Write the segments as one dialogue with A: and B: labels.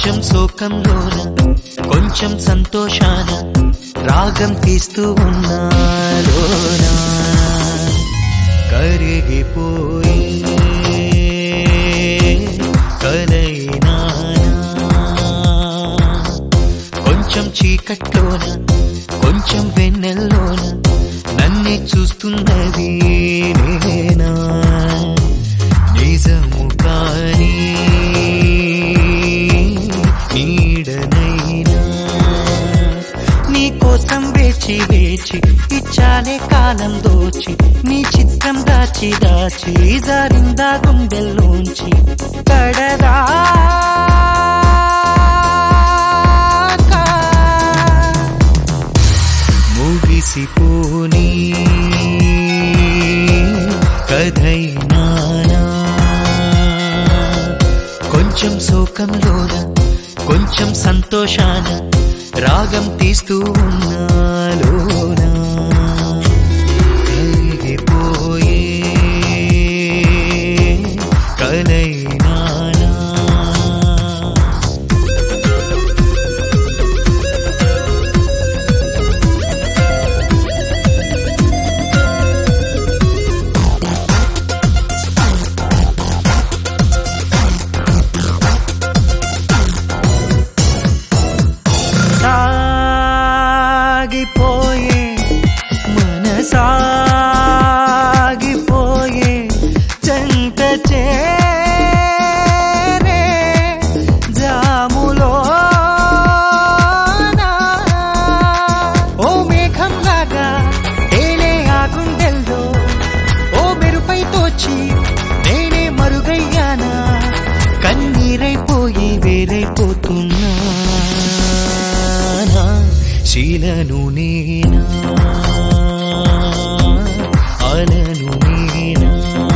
A: కొంచెం శోకంలోన కొంచెం సంతోషాన రాగం తీస్తూ ఉన్నాలోనా కరిగిపోయి కలైనా కొంచెం చీకట్లోన కొంచెం వెన్నెల్లోన నన్నే చూస్తున్నది నేనా నిజము కానీ నీడనైనా నీ కోసం వేచి వేచి ఇచ్చాలే కాలం దోచి నీ చిత్రం దాచి దాచి జారిందా గుండెల్లోంచి కడదా ముగిసిపోని కథైనా కొంచెం శోకంలోన కొంచెం సంతోషాన రాగం తీస్తూ ఉన్నాలోనా కరిగిపోయే కలైనానా సాగిపోయే మనసాగిపోయే చెంత చేరే జాములో ఓ మేఘం లాగా తేలే ఆ గుండెల్లో ఓ మెరుపై తోచి నేనే మరుగయ్యానా కన్నీరైపోయి వేరైపోతున్నా శీలను నేనా అలను నేనా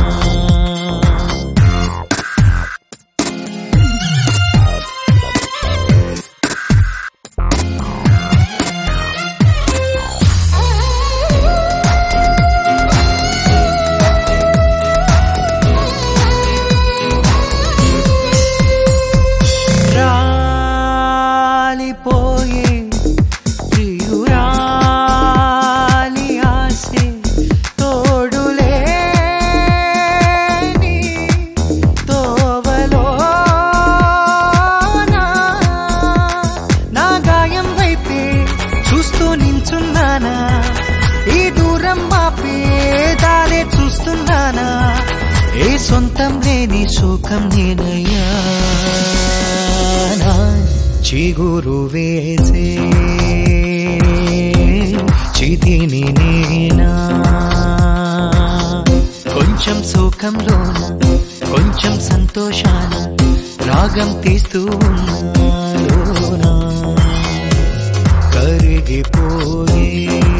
A: రాలిపోయే ప్రియురాలి ఆసే తోడులేని తోవలోనా నా గాయం వైపే చూస్తూ నించున్నానా ఈ దూరం మాపే దారే చూస్తున్నానా ఏ సొంతం లేని శోకం నేనయ్యా చిగురు వేసే చితిని నేనా కొంచెం శోకంలోన కొంచెం సంతోషాన రాగం తీస్తూ ఉన్నాలోనా కరిగిపోయే